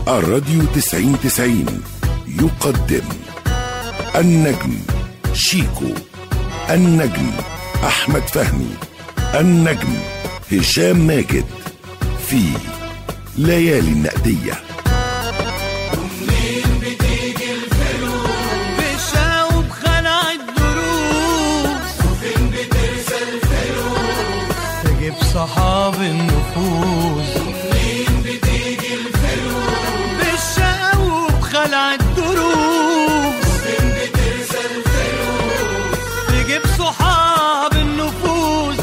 الراديو تسعين تسعين يقدم النجم شيكو النجم أحمد فهمي النجم هشام ماجد في ليالي النقديه بشاوب خلع الدروس وفين بترسى الفلوس تجيب صحاب النفوس ومنين بتيجي الفلوس بشاوب خلع الدروس وفين بترسى الفلوس تجيب صحاب النفوس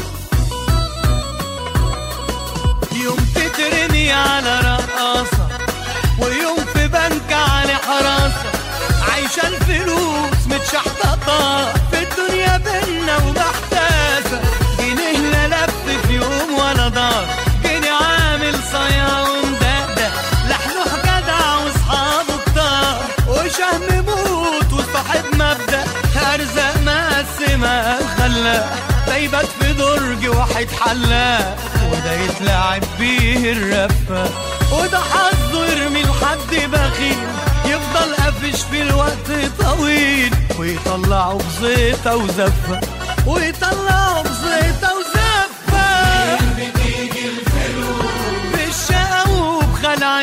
يوم تترمي على رقاصة ويوم في بنك على حراسة عايشة الفلوس متشحططة في الدنيا بينا ومحتاسة جنيه لا لف في يوم ولا دار جنيه عامل صيا ومدقدق لحلوح جدع واصحابه كتار وشهم موت وصاحب مبدأ أرزاق مقسمة خلاق ده يبات في درج واحد حلاق وده يتلعب بيه الرفة وده حظه يرمي لحد بخيل يفضل قافش في الوقت طويل ويطلعه بزيطة وزفة ويطلعه بزيطة وزفة بتيجي الفلوس بالشقا وبخلع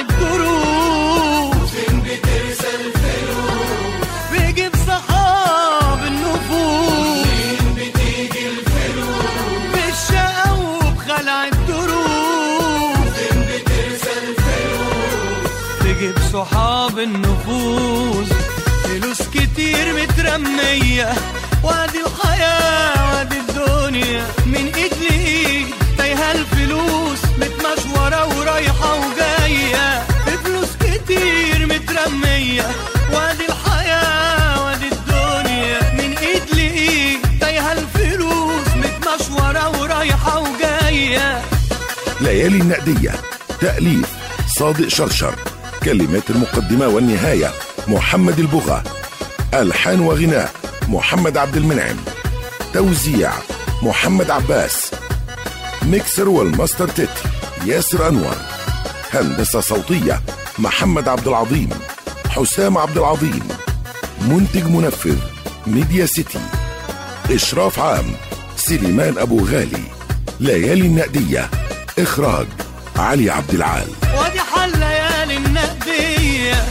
الدروس فين بترسى الفلوس بيجيب صحاب النفوس فين بتيجي الفلوس بالشقا وبخلع الدروس فين بترسى الفلوس تجيب صحاب النفوس فلوس كتير مترمية وادي الحياة وادي الدنيا من ايد لايد تايهة الفلوس متمشورة ورايحة وجاية فلوس كتير مترمية وادي الحياة وادي الدنيا من ايد لايد تايهة الفلوس متمشورة ورايحة وجاية ليالي النقدية تأليف صادق شرشر كلمات المقدمة والنهاية محمد البغا ألحان وغناء محمد عبد المنعم توزيع محمد عباس ميكسر والماستر تتر ياسر أنور هندسة صوتية محمد عبد العظيم حسام عبد العظيم منتج منفذ ميديا سيتي إشراف عام سليمان أبو غالي ليالي النقدية إخراج علي عبد العال وادي حل ليالي النقدية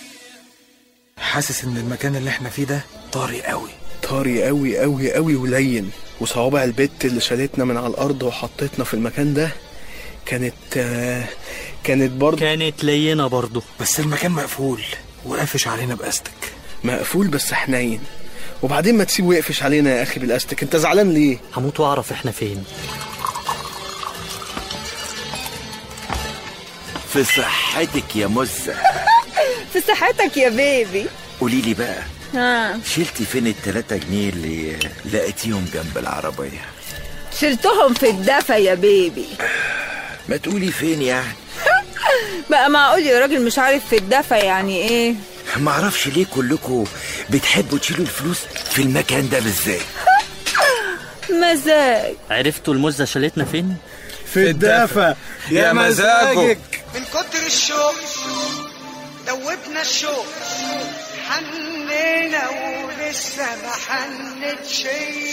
حاسس ان المكان اللي احنا فيه ده طاري قوي طاري قوي قوي قوي ولين وصوابع البت اللي شالتنا من على الارض وحطتنا في المكان ده كانت آه، كانت برضه كانت لينة برضه بس المكان مقفول وقافش علينا باستك مقفول بس حنين وبعدين ما تسيبه يقفش علينا يا اخي بالاستك انت زعلان ليه هموت واعرف احنا فين في صحتك يا مزة في صحتك يا بيبي قولي لي بقى ها شلتي فين التلاتة جنيه اللي لقيتيهم جنب العربية شلتهم في الدفا يا بيبي ما تقولي فين يعني بقى معقول يا راجل مش عارف في الدفا يعني ايه معرفش ليه كلكم بتحبوا تشيلوا الفلوس في المكان ده بالذات مزاج عرفتوا المزة شالتنا فين؟ في الدفا يا مزاجك من كتر الشوق دوبنا الشوق حنينا ولسه ما حنتش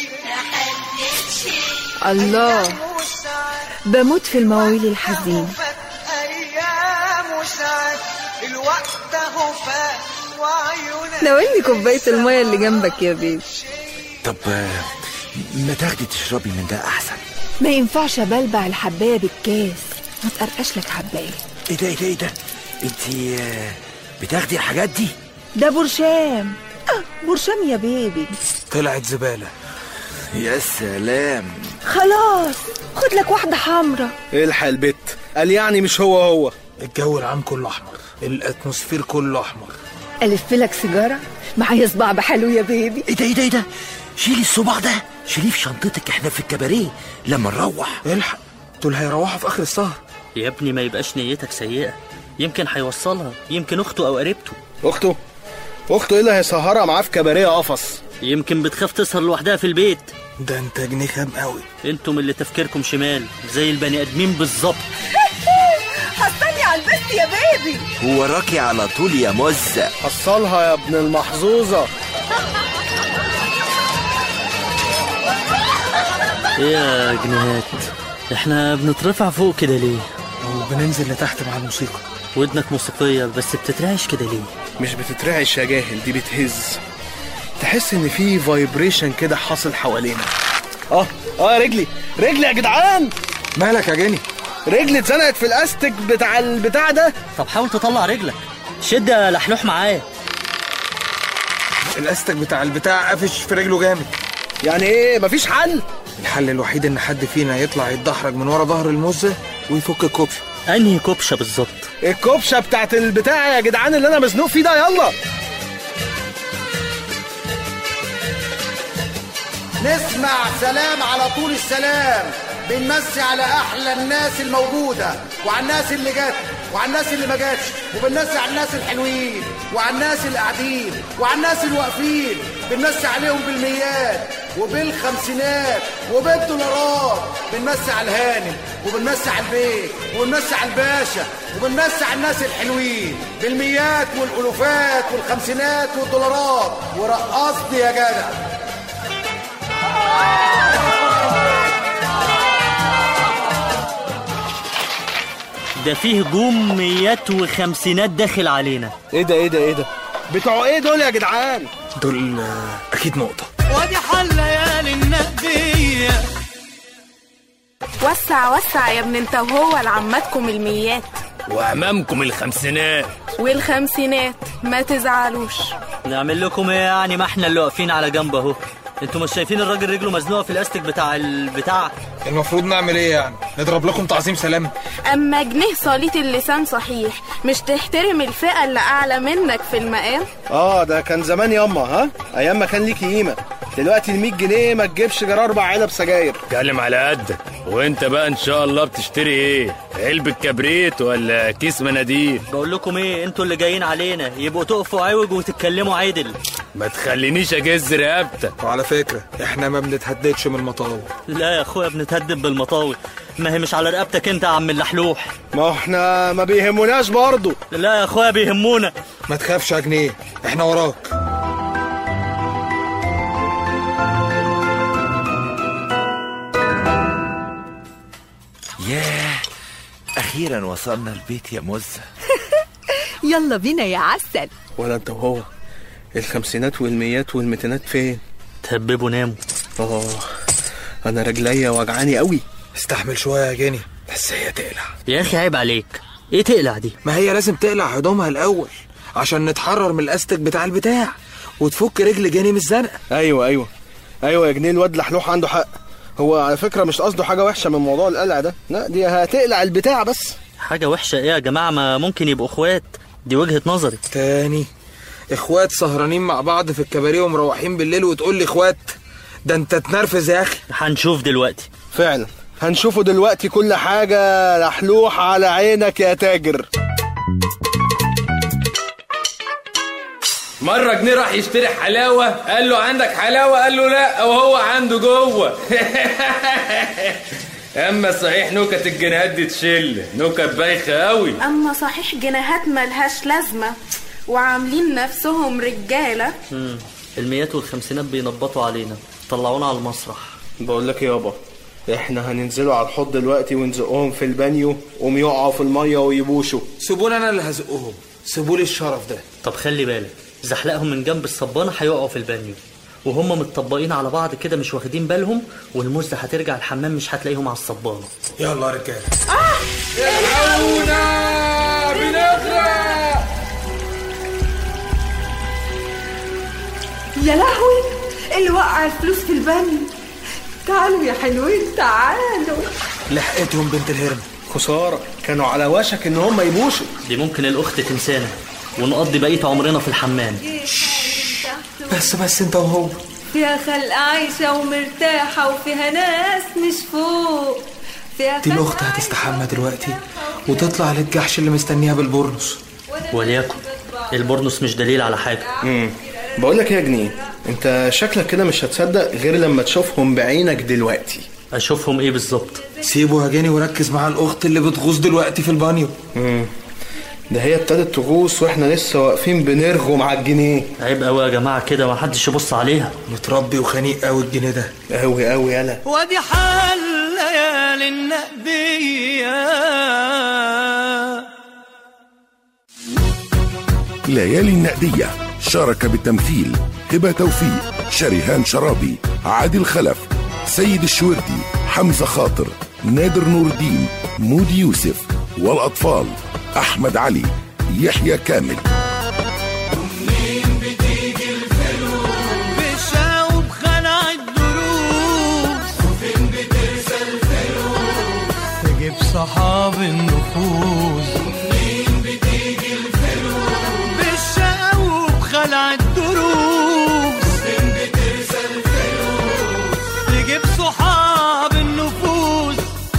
الله بموت في المواويل الحزينة فات ايام وساعات الوقت اهو فات وعيونك ناولني كوباية المية اللي جنبك يا بيبي طب آه، ما تاخدي تشربي من ده أحسن ما ينفعش بلبع الحباية بالكاس ما تقرقش لك حباية ايه ده ايه ده ايه ده انت بتاخدي الحاجات دي ده برشام آه برشام يا بيبي طلعت زبالة يا سلام خلاص خد لك واحدة حمرا الحق البت قال يعني مش هو هو الجو العام كله احمر الاتموسفير كله احمر ألف لك سيجارة معايا صباع بحلو يا بيبي ايه ده ايه ده ايه ده شيلي الصباع ده شيليه في شنطتك احنا في الكباريه لما نروح الحق دول هيروحوا في اخر السهر يا ابني ما يبقاش نيتك سيئة يمكن هيوصلها يمكن اخته او قريبته اخته اخته ايه اللي هيسهرها معاه في كباريه قفص يمكن بتخاف تسهر لوحدها في البيت ده انت جنيه خام قوي انتم اللي تفكيركم شمال زي البني ادمين بالظبط حطني على البست يا بيبي ووراكي على طول يا مزة حصلها يا ابن المحظوظة ايه يا جنيهات احنا بنترفع فوق كده ليه وبننزل لتحت مع الموسيقى ودنك موسيقية بس بتترعش كده ليه مش بتترعش يا جاهل دي بتهز تحس ان في فايبريشن كده حاصل حوالينا اه اه رجلي رجلي يا جدعان مالك يا جاني رجلي اتزنقت في الاستك بتاع البتاع ده طب حاول تطلع رجلك شد يا لحلوح معايا الاستك بتاع البتاع قافش في رجله جامد يعني ايه مفيش حل الحل الوحيد ان حد فينا يطلع يتدحرج من ورا ظهر المزة ويفك الكوبش انهي كوبشة بالظبط الكبشه بتاعت البتاع يا جدعان اللي انا مزنوق فيه ده يلا نسمع سلام على طول السلام بنمسي على احلى الناس الموجوده وعلى الناس اللي جت وعلى الناس اللي ما جاتش وبنمسي على الناس الحلوين وعلى الناس اللي قاعدين وعلى الناس اللي واقفين بنمسي عليهم بالميات وبالخمسينات وبالدولارات بنمسي على الهانم وبنمسي على البيت وبنمسي على الباشا وبنمسي على الناس الحلوين بالميات والالوفات والخمسينات والدولارات ورقصني يا جدع ده فيه هجوم ميات وخمسينات داخل علينا ايه ده ايه ده ايه ده بتوع ايه دول يا جدعان دول آه، اكيد نقطة وادي حل ليالي النقدية وسع وسع يا ابن انت وهو لعمتكم الميات وامامكم الخمسينات والخمسينات ما تزعلوش نعمل لكم ايه يعني ما احنا اللي واقفين على جنب اهو انتوا مش شايفين الراجل رجله مزنوقه في الاستك بتاع البتاع المفروض نعمل ايه يعني نضرب لكم تعظيم سلام اما جنيه صليت اللسان صحيح مش تحترم الفئة اللي اعلى منك في المقام اه ده كان زمان ياما ها ايام ما كان ليكي قيمه دلوقتي ال 100 جنيه ما تجيبش غير اربع علب سجاير اتكلم على قدك وانت بقى ان شاء الله بتشتري ايه علبة كبريت ولا كيس مناديل بقول لكم ايه انتوا اللي جايين علينا يبقوا تقفوا عوج وتتكلموا عدل ما تخلينيش اجز رقبتك وعلى فكرة احنا ما بنتهددش من المطاوي لا يا اخويا بنتهدد بالمطاوي ما هي مش على رقبتك انت يا عم اللحلوح ما احنا ما بيهموناش برضه لا يا اخويا بيهمونا ما تخافش يا جنيه احنا وراك ياه اخيرا وصلنا البيت يا مزة يلا بينا يا عسل ولا انت وهو الخمسينات والميات والميتينات فين تهببوا ناموا اه انا رجليا وجعاني قوي استحمل شوية يا جاني بس هي تقلع يا اخي عيب عليك ايه تقلع دي ما هي لازم تقلع هدومها الاول عشان نتحرر من الاستك بتاع البتاع وتفك رجل جاني من الزنقة ايوه ايوه ايوه يا جنيه الواد لحلوح عنده حق هو على فكره مش قصده حاجه وحشه من موضوع القلع ده لا دي هتقلع البتاع بس حاجه وحشه ايه يا جماعه ما ممكن يبقوا اخوات دي وجهه نظري تاني اخوات سهرانين مع بعض في الكباريه ومروحين بالليل وتقول لي اخوات ده انت تنرفز يا اخي هنشوف دلوقتي فعلا هنشوفه دلوقتي كل حاجه لحلوح على عينك يا تاجر مرة جنيه راح يشتري حلاوة قال له عندك حلاوة قال له لا وهو عنده جوه اما صحيح نكت الجنيهات دي تشل نكت بايخة قوي اما صحيح جناهات ملهاش لازمة وعاملين نفسهم رجالة مم. الميات والخمسينات بينبطوا علينا طلعونا على المسرح بقول لك يابا احنا هننزلوا على الحوض دلوقتي ونزقهم في البانيو قوم يقعوا في الميه ويبوشوا سيبوني انا اللي هزقهم سيبولي الشرف ده طب خلي بالك زحلقهم من جنب الصبانه هيقعوا في البانيو وهم متطبقين على بعض كده مش واخدين بالهم والمزة هترجع الحمام مش هتلاقيهم على الصبانه يلا يا رجاله الحقونا بنغرق يا لهوي اللي وقع الفلوس في البني تعالوا يا حلوين تعالوا لحقتهم بنت الهرم خساره كانوا على وشك ان هم يبوشوا دي ممكن الاخت تنسانا ونقضي بقيه عمرنا في الحمام بس بس انت وهو فيها خلق عايشة ومرتاحة وفيها ناس مش فوق فيها دي الاخت هتستحمى دلوقتي وتطلع للجحش اللي مستنيها بالبورنوس وليكن البورنوس مش دليل على حاجه امم بقول لك ايه يا جنيه انت شكلك كده مش هتصدق غير لما تشوفهم بعينك دلوقتي اشوفهم ايه بالظبط سيبه يا جاني وركز مع الاخت اللي بتغوص دلوقتي في البانيو امم ده هي ابتدت تغوص واحنا لسه واقفين بنرغم على الجنيه عيب قوي يا جماعه كده ما حدش يبص عليها متربي وخنيق قوي الجنيه ده قوي قوي يلا ودي حال ليالي النقدية ليالي النقدية شارك بالتمثيل هبة توفيق شريهان شرابي عادل خلف سيد الشوردي حمزة خاطر نادر نور الدين مودي يوسف والأطفال أحمد علي يحيى كامل بشاوب خلع الدروس وفين بترسى الفلوس تجيب صحاب النفوس ومنين بتيجي الفلوس بالشاوب خلع الدروس وفين بترسى الفلوس تجيب صحاب النفوس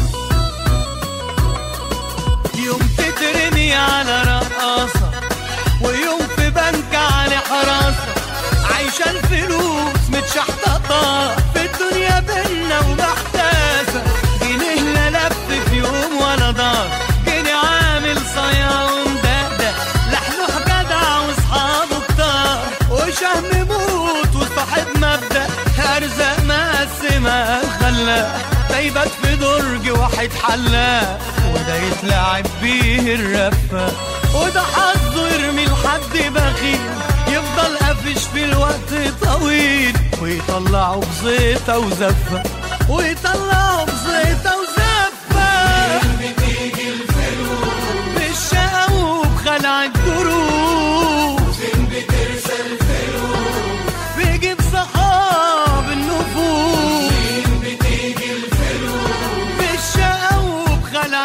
يوم تترمي على رقاصة ويوم في بنك على حراسة عايشة الفلوس متشحططة في الدنيا بينا ومحتاسة جنيه لا لف في يوم ولا دار جنيه عامل صيا ومدقدق لحلوح جدع واصحابه كتار وشهم موت وصاحب مبدأ أرزاق مقسمة خلاق دايبك في درج واحد حلاق وده يتلعب بيه الرفة وده حظه يرمي لحد بخيل يفضل قافش في الوقت طويل ويطلعه بزيطة وزفة ويطلعه بزيطة وزفة بتيجي الفلوس بالشقا وبخلع الدروس فين بترسى الفلوس بيجيب صحاب النفوس فين بتيجي الفلوس بالشقا وبخلع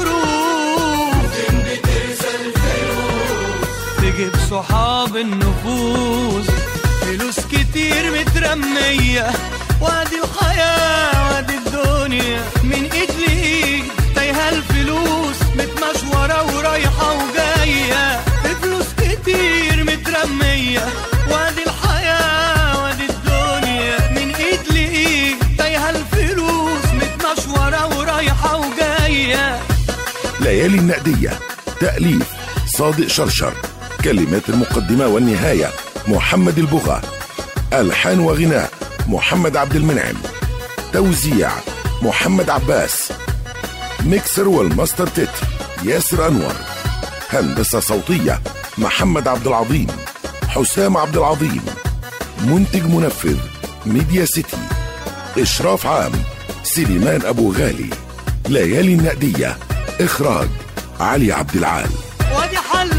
الدروس فين بترسى الفلوس تجيب صحاب النفوس فلوس كتير مترمية وادي الحياة وادي الدنيا من ايد لايد تايهة الفلوس متمشورة ورايحة وجاية فلوس كتير مترمية وادي الحياة وادي الدنيا من ايد لايد تايهة الفلوس متمشورة ورايحة وجاية ليالي النقدية تأليف صادق شرشر كلمات المقدمة والنهاية محمد البغا ألحان وغناء محمد عبد المنعم توزيع محمد عباس ميكسر والماستر تتر ياسر أنور هندسة صوتية محمد عبد العظيم حسام عبد العظيم منتج منفذ ميديا سيتي إشراف عام سليمان أبو غالي ليالي النقدية إخراج علي عبد العال وادي حل